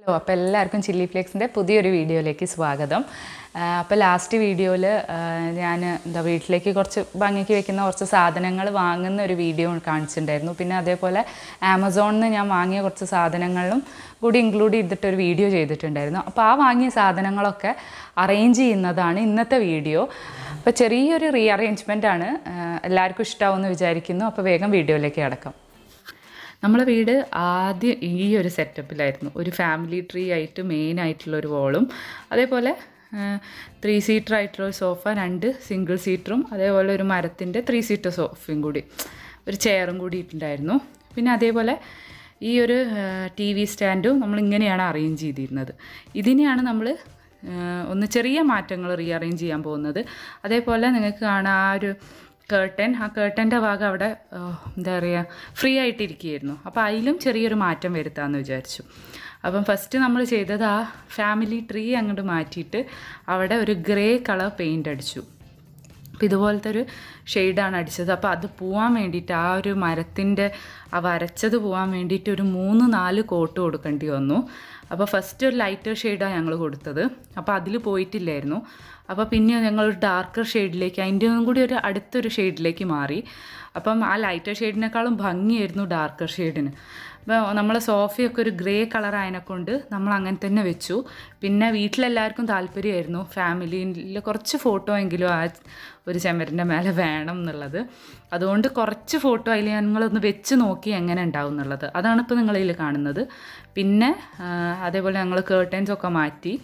Hello അപ്പോൾ എല്ലാവർക്കും chilli ഫ്ലേക്സിൻ്റെ പുതിയൊരു വീഡിയോയിലേക്ക് സ്വാഗതം അപ്പോൾ ലാസ്റ്റ് വീഡിയോയിൽ ഞാൻ എന്താ വീട്ടിലേക്ക് കുറച്ച് ഭംഗിക്ക് വെക്കുന്ന കുറച്ച് സാധനങ്ങൾ വാങ്ങുന്ന ഒരു വീഡിയോ കാണിച്ചിട്ടുണ്ടായിരുന്നു പിന്നെ അതേപോലെ ആമസോണിൽ നിന്ന് ഞാൻ വാങ്ങിയ കുറച്ച് സാധനങ്ങളും കൂടി ഇൻക്ലൂഡ് ചെയ്തിട്ടൊരു വീഡിയോ ചെയ്തിട്ടുണ്ടായിരുന്നു അപ്പോൾ ആ വാങ്ങിയ സാധനങ്ങളൊക്കെ അറേഞ്ച് ചെയ്യുന്നതാണ് ഇന്നത്തെ വീഡിയോ അപ്പോൾ ചെറിയൊരു റീ അറേഞ്ച്മെൻ്റ് ആണ് എല്ലാവർക്കും ഇഷ്ടമാവുമെന്ന് വിചാരിക്കുന്നു അപ്പോൾ വേഗം വീഡിയോയിലേക്ക് കിടക്കാം നമ്മളെ വീട് ആദ്യം ഈ ഒരു സെറ്റപ്പിലായിരുന്നു ഒരു ഫാമിലി ട്രീ ആയിട്ട് മെയിൻ ആയിട്ടുള്ള ഒരു വോളും അതേപോലെ ത്രീ സീറ്റർ ആയിട്ടുള്ള ഒരു സോഫ രണ്ട് സിംഗിൾ സീറ്ററും അതേപോലെ ഒരു മരത്തിൻ്റെ ത്രീ സീറ്റർ സോഫയും കൂടി ഒരു ചെയറും കൂടി ഇട്ടുണ്ടായിരുന്നു പിന്നെ അതേപോലെ ഈ ഒരു ടി വി സ്റ്റാൻഡും നമ്മൾ ഇങ്ങനെയാണ് അറേഞ്ച് ചെയ്തിരുന്നത് ഇതിനെയാണ് നമ്മൾ ഒന്ന് ചെറിയ മാറ്റങ്ങൾ റീ അറേഞ്ച് ചെയ്യാൻ പോകുന്നത് അതേപോലെ നിങ്ങൾക്ക് കാണാം ആ ഒരു കേർട്ടൻ ആ കേർട്ടൻ്റെ ഭാഗം അവിടെ ആ, എന്താ പറയുക ഫ്രീ ആയിട്ടിരിക്കുകയായിരുന്നു അപ്പോൾ അതിലും ചെറിയൊരു മാറ്റം വരുത്താമെന്ന് വിചാരിച്ചു അപ്പം ഫസ്റ്റ് നമ്മൾ ചെയ്തത് ആ ഫാമിലി ട്രീ അങ്ങോട്ട് മാറ്റിയിട്ട് അവിടെ ഒരു ഗ്രേ കളർ പെയിൻ്റ് അടിച്ചു അപ്പോൾ ഇതുപോലത്തെ ഒരു ഷെയ്ഡാണ് അടിച്ചത് അപ്പോൾ അത് പോവാൻ വേണ്ടിയിട്ട് ആ ഒരു മരത്തിൻ്റെ ആ വരച്ചത് പോവാൻ വേണ്ടിയിട്ട് ഒരു മൂന്ന് നാല് കോട്ട് കൊടുക്കേണ്ടി വന്നു അപ്പോൾ ഫസ്റ്റ് ഒരു ലൈറ്റർ ഷെയ്ഡാണ് ഞങ്ങൾ കൊടുത്തത് അപ്പോൾ അതിൽ പോയിട്ടില്ലായിരുന്നു അപ്പോൾ പിന്നെ ഞങ്ങൾ ഒരു ഡാർക്കർ ഷെയ്ഡിലേക്ക് അതിൻ്റെ ഒന്നും കൂടി ഒരു അടുത്തൊരു ഷെയ്ഡിലേക്ക് മാറി അപ്പം ആ ലൈറ്റർ ഷെയ്ഡിനേക്കാളും ഭംഗിയായിരുന്നു ഡാർക്കർ ഷെയ്ഡിന് അപ്പോൾ നമ്മളെ സോഫയൊക്കെ ഒരു ഗ്രേ കളർ ആയതിനെക്കൊണ്ട് നമ്മൾ അങ്ങനെ തന്നെ വെച്ചു പിന്നെ വീട്ടിലെല്ലാവർക്കും താല്പര്യമായിരുന്നു ഫാമിലിയിൽ കുറച്ച് ഫോട്ടോ എങ്കിലും ആ ഒരു ചെമ്മരിൻ്റെ മേലെ വേണം എന്നുള്ളത് അതുകൊണ്ട് കുറച്ച് ഫോട്ടോ അതിൽ ഞങ്ങളൊന്ന് വെച്ച് നോക്കി എങ്ങനെ ഉണ്ടാവും എന്നുള്ളത് അതാണ് ഇപ്പോൾ നിങ്ങളിതിൽ കാണുന്നത് പിന്നെ ആ, അതേപോലെ ഞങ്ങൾ കേർട്ടൻസ് ഒക്കെ മാറ്റി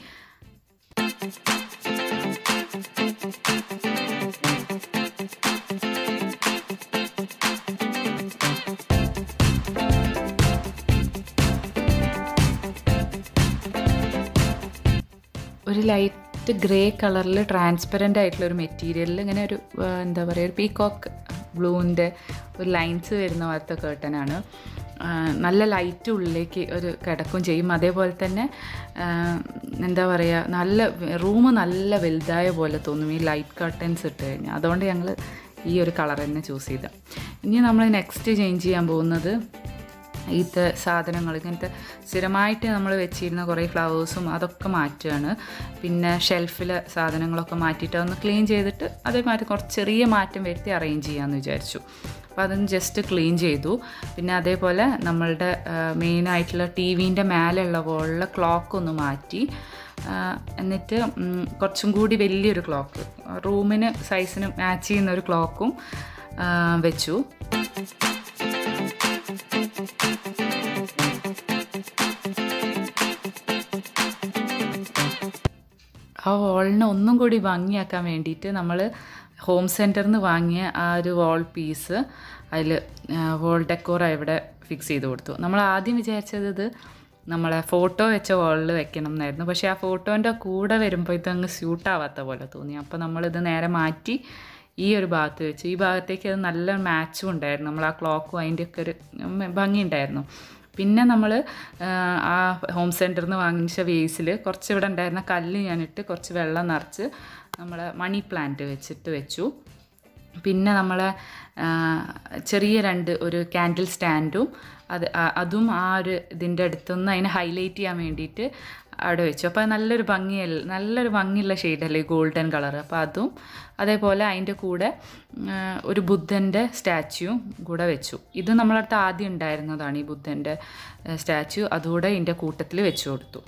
ഒരു ലൈറ്റ് ഗ്രേ കളറിൽ ട്രാൻസ്പെറൻ്റ് ആയിട്ടുള്ള ഒരു മെറ്റീരിയലിൽ ഇങ്ങനെ ഒരു ആ, എന്താ പറയുക ഒരു പീകോക്ക് ബ്ലൂവിൻ്റെ ഒരു ലൈൻസ് വരുന്ന പോലത്തെ കേട്ടനാണ് നല്ല ലൈറ്റ് ഉള്ളിലേക്ക് ഒരു കിടക്കും ചെയ്യും അതേപോലെ തന്നെ ആ, എന്താ പറയുക നല്ല റൂം നല്ല വലുതായ പോലെ തോന്നും ഈ ലൈറ്റ് കർട്ടൻസ് ഇട്ട് കഴിഞ്ഞാൽ അതുകൊണ്ട് ഞങ്ങൾ ഈ ഒരു കളർ തന്നെ ചൂസ് ചെയ്ത ഇനി നമ്മൾ നെക്സ്റ്റ് ചേഞ്ച് ചെയ്യാൻ പോകുന്നത് ഇത് സാധനങ്ങൾ ഇങ്ങനത്തെ സ്ഥിരമായിട്ട് നമ്മൾ വെച്ചിരുന്ന കുറേ ഫ്ലവേഴ്സും അതൊക്കെ മാറ്റുകയാണ് പിന്നെ ഷെൽഫിലെ സാധനങ്ങളൊക്കെ മാറ്റിയിട്ട് അതൊന്ന് ക്ലീൻ ചെയ്തിട്ട് അതേമാതിരി കുറച്ച് ചെറിയ മാറ്റം വരുത്തി അറേഞ്ച് ചെയ്യാമെന്ന് വിചാരിച്ചു അപ്പോൾ അതൊന്ന് ജസ്റ്റ് ക്ലീൻ ചെയ്തു പിന്നെ അതേപോലെ നമ്മളുടെ മെയിനായിട്ടുള്ള ടി വിൻ്റെ മേലെയുള്ള വോളിലെ ക്ലോക്ക് ഒന്ന് മാറ്റി ആ, എന്നിട്ട് ഉം, കുറച്ചും കൂടി വലിയൊരു ക്ലോക്ക് റൂമിന് സൈസിന് മാച്ച് ചെയ്യുന്ന ഒരു ക്ലോക്കും ആ, വെച്ചു ആ വാളിനെ ഒന്നും കൂടി ഭംഗിയാക്കാൻ വേണ്ടിയിട്ട് നമ്മൾ ഹോം സെൻറ്ററിൽ നിന്ന് വാങ്ങിയ ആ ഒരു വാൾ പീസ് അതിൽ വാൾ ഡെക്കോർ ഇവിടെ ഫിക്സ് ചെയ്ത് കൊടുത്തു നമ്മൾ ആദ്യം വിചാരിച്ചത് ഇത് നമ്മളെ ഫോട്ടോ വെച്ച വാളിൽ വെക്കണം എന്നായിരുന്നു പക്ഷേ ആ ഫോട്ടോൻ്റെ കൂടെ വരുമ്പോൾ ഇതങ്ങ് സ്യൂട്ടാവാത്ത പോലെ തോന്നി അപ്പോൾ നമ്മളിത് നേരെ മാറ്റി ഈ ഒരു ഭാഗത്ത് വെച്ചു ഈ ഭാഗത്തേക്ക് അത് നല്ല മാച്ചും ഉണ്ടായിരുന്നു നമ്മൾ ആ ക്ലോക്കും അതിൻ്റെയൊക്കെ ഒരു ഉം, ഭംഗിയുണ്ടായിരുന്നു പിന്നെ നമ്മൾ ആ ഹോം സെൻറ്ററിൽ നിന്ന് വാങ്ങിച്ച വേസിൽ കുറച്ച് ഇവിടെ ഉണ്ടായിരുന്ന കല്ല് ഞാനിട്ട് കുറച്ച് വെള്ളം നിറച്ച് നമ്മളെ മണി പ്ലാന്റ് വെച്ചിട്ട് വെച്ചു പിന്നെ നമ്മളെ ആ, ചെറിയ രണ്ട് ഒരു ക്യാൻഡിൽ സ്റ്റാൻഡും അത് ആ- അതും ആ ഒരു ഇതിൻ്റെ അടുത്തുനിന്ന് അതിനെ ഹൈലൈറ്റ് ചെയ്യാൻ വേണ്ടിയിട്ട് അവിടെ വെച്ചു അപ്പോൾ അത് നല്ലൊരു ഭംഗിയല്ല നല്ലൊരു ഭംഗിയുള്ള ഷെയ്ഡല്ലേ ഗോൾഡൻ കളർ അപ്പോൾ അതും അതേപോലെ അതിൻ്റെ കൂടെ ആ, ഒരു ബുദ്ധൻ്റെ സ്റ്റാച്യൂവും കൂടെ വെച്ചു ഇത് നമ്മളടുത്ത് ആദ്യം ഉണ്ടായിരുന്നതാണ് ഈ ബുദ്ധൻ്റെ സ്റ്റാച്യു അതുകൂടെ ഇതിൻ്റെ കൂട്ടത്തിൽ വെച്ചു കൊടുത്തു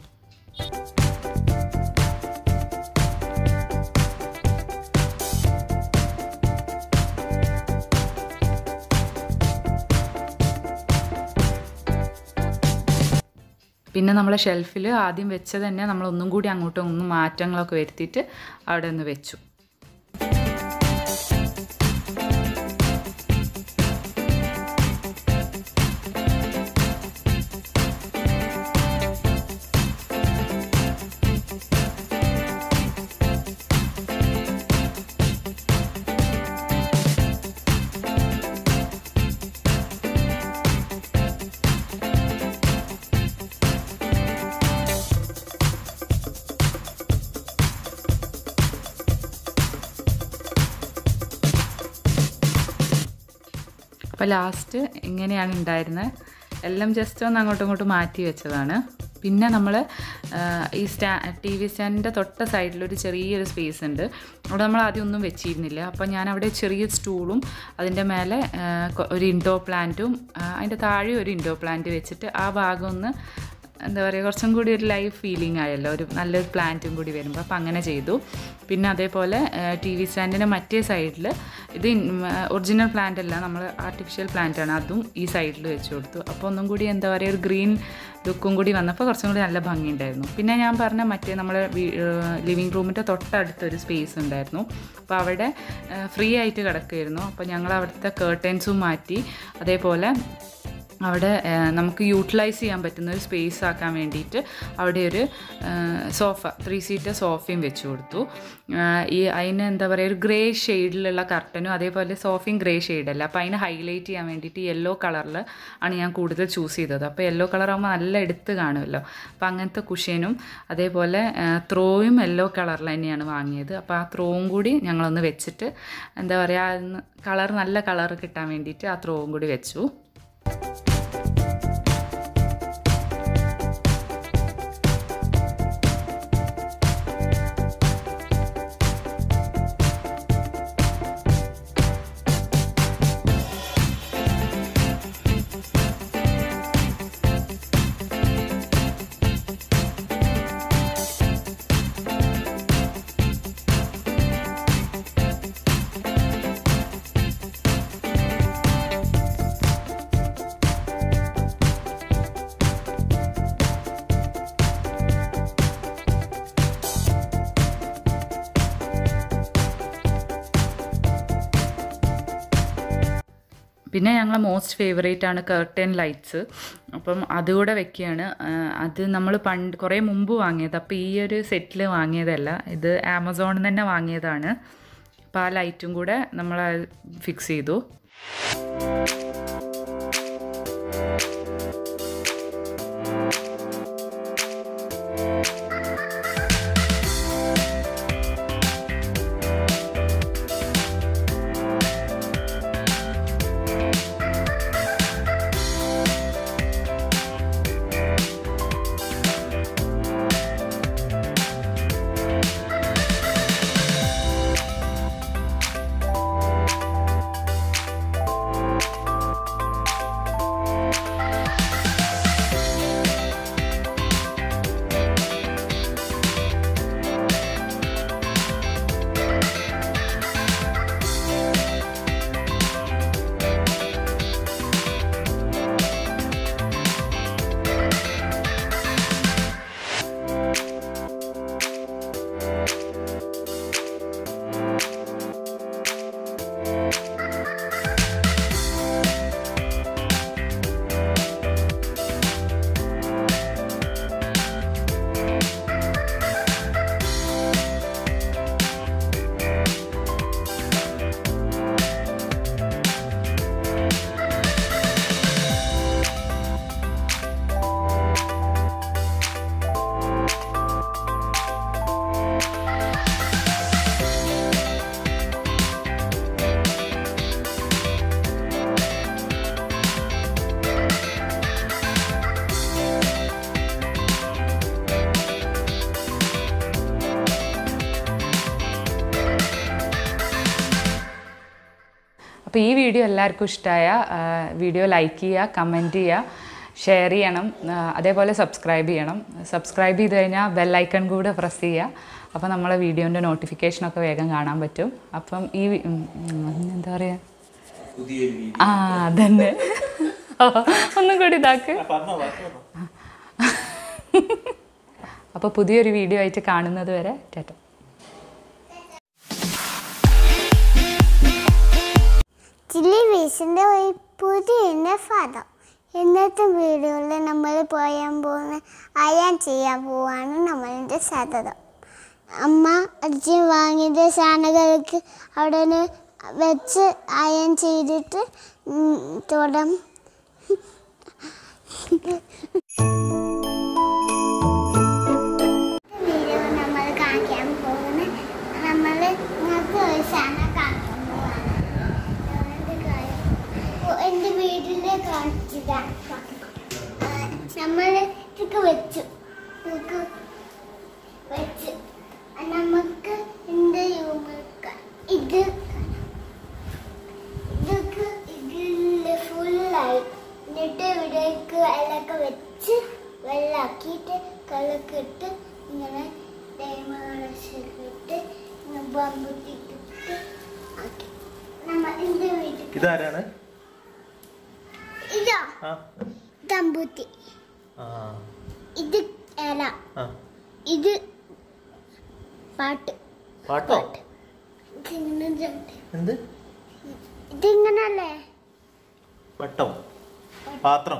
പിന്നെ നമ്മളെ ഷെൽഫിൽ ആദ്യം വെച്ചത് തന്നെ നമ്മൾ ഒന്നും കൂടി അങ്ങോട്ടും ഒന്നും മാറ്റങ്ങളൊക്കെ വരുത്തിയിട്ട് അവിടെ ഒന്ന് വെച്ചു അപ്പോൾ ലാസ്റ്റ് ഇങ്ങനെയാണ് ഉണ്ടായിരുന്നത് എല്ലാം ജസ്റ്റ് ഒന്ന് അങ്ങോട്ടും ഇങ്ങോട്ടും മാറ്റി വെച്ചതാണ് പിന്നെ നമ്മൾ ഈ സ്റ്റാ ടി വി സ്റ്റാൻഡിൻ്റെ തൊട്ട സൈഡിലൊരു ചെറിയൊരു സ്പേസ് ഉണ്ട് അവിടെ നമ്മൾ ആദ്യം ഒന്നും വെച്ചിരുന്നില്ല അപ്പോൾ ഞാൻ അവിടെ ചെറിയ സ്റ്റൂളും അതിൻ്റെ മേലെ ആ, കൊ- ഒരു ഇൻഡോർ പ്ലാന്റും അതിൻ്റെ താഴെ ഒരു ഇൻഡോർ പ്ലാന്റ് വെച്ചിട്ട് ആ ഭാഗം ഒന്ന് എന്താ പറയുക കുറച്ചും കൂടി ഒരു ലൈഫ് ഫീലിംഗ് ആയല്ലോ ഒരു നല്ലൊരു പ്ലാന്റും കൂടി വരുമ്പോൾ അപ്പോൾ അങ്ങനെ ചെയ്തു പിന്നെ അതേപോലെ ടി വി സ്റ്റാൻഡിൻ്റെ മറ്റേ സൈഡിൽ ഇത് ഒറിജിനൽ പ്ലാന്റ് അല്ല നമ്മൾ ആർട്ടിഫിഷ്യൽ പ്ലാന്റ് ആണ് അതും ഈ സൈഡിൽ വെച്ച് കൊടുത്തു അപ്പോൾ ഒന്നും കൂടി എന്താ പറയുക ഒരു ഗ്രീൻ ലുക്കും കൂടി വന്നപ്പോൾ കുറച്ചും കൂടി നല്ല ഭംഗിയുണ്ടായിരുന്നു പിന്നെ ഞാൻ പറഞ്ഞ മറ്റേ നമ്മുടെ ലിവിങ് റൂമിൻ്റെ തൊട്ടടുത്തൊരു സ്പേസ് ഉണ്ടായിരുന്നു അപ്പോൾ അവിടെ ഫ്രീ ആയിട്ട് കിടക്കുമായിരുന്നു അപ്പോൾ ഞങ്ങൾ അവിടുത്തെ കേർട്ടൻസും മാറ്റി അതേപോലെ അവിടെ ആ, നമുക്ക് യൂട്ടിലൈസ് ചെയ്യാൻ പറ്റുന്ന ഒരു സ്പേസ് ആക്കാൻ വേണ്ടിയിട്ട് അവിടെ ഒരു സോഫ ത്രീ സീറ്റർ സോഫയും വെച്ച് കൊടുത്തു ആ, ഈ അതിന് എന്താ പറയുക ഒരു ഗ്രേ ഷെയ്ഡിലുള്ള കർട്ടനും അതേപോലെ സോഫയും ഗ്രേ ഷെയ്ഡല്ല അപ്പോൾ അതിനെ ഹൈലൈറ്റ് ചെയ്യാൻ വേണ്ടിയിട്ട് യെല്ലോ കളറിൽ ആണ് ഞാൻ കൂടുതൽ ചൂസ് ചെയ്തത് അപ്പോൾ യെല്ലോ കളർ ആകുമ്പോൾ നല്ല എടുത്ത് കാണുമല്ലോ അപ്പോൾ അങ്ങനത്തെ കുഷ്യനും അതേപോലെ ത്രോയും യെല്ലോ കളറിൽ തന്നെയാണ് വാങ്ങിയത് അപ്പോൾ ആ ത്രോവും കൂടി ഞങ്ങളൊന്ന് വെച്ചിട്ട് എന്താ പറയുക കളർ നല്ല കളർ കിട്ടാൻ വേണ്ടിയിട്ട് ആ ത്രോവും കൂടി വെച്ചു പിന്നെ ഞങ്ങളെ മോസ്റ്റ് ഫേവറേറ്റ് ആണ് കർട്ടൻ ലൈറ്റ്സ് അപ്പം അതുകൂടെ വെക്കുകയാണ് ആ, അത് നമ്മൾ പണ്ട് കുറേ മുമ്പ് വാങ്ങിയത് അപ്പോൾ ഈ ഒരു സെറ്റിൽ വാങ്ങിയതല്ല ഇത് ആമസോണിൽ നിന്ന് തന്നെ വാങ്ങിയതാണ് അപ്പോൾ ആ ലൈറ്റും കൂടെ നമ്മൾ ഫിക്സ് ചെയ്തു അപ്പോൾ ഈ വീഡിയോ എല്ലാവർക്കും ഇഷ്ടമായ വീഡിയോ ലൈക്ക് ചെയ്യുക കമൻറ്റ് ചെയ്യുക ഷെയർ ചെയ്യണം ആ, അതേപോലെ സബ്സ്ക്രൈബ് ചെയ്യണം സബ്സ്ക്രൈബ് ചെയ്ത് കഴിഞ്ഞാൽ ബെല്ലൈക്കൺ കൂടെ പ്രസ് ചെയ്യുക അപ്പോൾ നമ്മളെ വീഡിയോൻ്റെ നോട്ടിഫിക്കേഷനൊക്കെ വേഗം കാണാൻ പറ്റും അപ്പം ഈ വി- ഉം, ഉം, എന്താ പറയുക പുതിയൊരു വീഡിയോ ആ അതന്നെ ഒന്നും കൂടി ഇതാക്ക് പറഞ്ഞോ പറഞ്ഞോ അപ്പോൾ പുതിയൊരു വീഡിയോ ആയിട്ട് കാണുന്നത് വരെ ടാറ്റ ചില്ലി ഫിഷിൻ്റെ ഒരു പുതിയ ഫലം ഇന്നത്തെ വീഡിയോയിൽ നമ്മൾ പോയാൻ പോകുന്ന അയാൻ ചെയ്യാൻ പോവാണ് നമ്മളുടെ സാധ്യത അമ്മ അച്ഛൻ വാങ്ങിയ സാധനങ്ങൾക്ക് അവിടെ നിന്ന് വെച്ച് അയൺ ചെയ്തിട്ട് ഉം, തുടം വീഡിയോ നമ്മൾ കാണിക്കാൻ പോകുന്ന നമ്മൾ ഇങ്ങനത്തെ ഒരു സാധനം കാണിക്കാൻ പോവാണ് എൻ്റെ വീട്ടിലെ കാണിച്ചത് നമ്മൾ ഇതൊക്കെ വെച്ചു ഇതൊക്കെ വെച്ച് നമുക്ക് എന്ത് യൂമക്ക ഇത് ഇതൊക്കെ ഇതില് ഫുള്ളായി എന്നിട്ട് ഇവിടേക്ക് വെള്ളമൊക്കെ വെച്ച് വെള്ളാക്കിയിട്ട് കളക്കിട്ട് ഇങ്ങനെ തേങ്ങ ബമ്പുട്ടിട്ട് ആക്കി നമ്മ എന്റെ വീട്ടിൽ ഇതാരാണ് ഇതോ ആ തമ്പൂത്തി ആ ഇത് ഇല ആ ഇത് പാട്ട് പാട്ടോ ഇതിങ്ങനെ ചവിട്ടി. എന്ത് ഇതിങ്ങനല്ലേ വട്ടം പാത്രം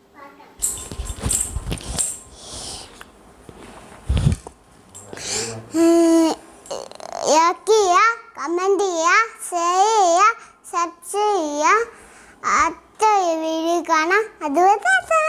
ലൈക്ക് ചെയ്യുക കമൻറ്റ് ചെയ്യുക ഷെയർ ചെയ്യുക സബ്സ്ക്രൈബ് ചെയ്യുക അടുത്ത വീഡിയോ കാണാം അതുവരെ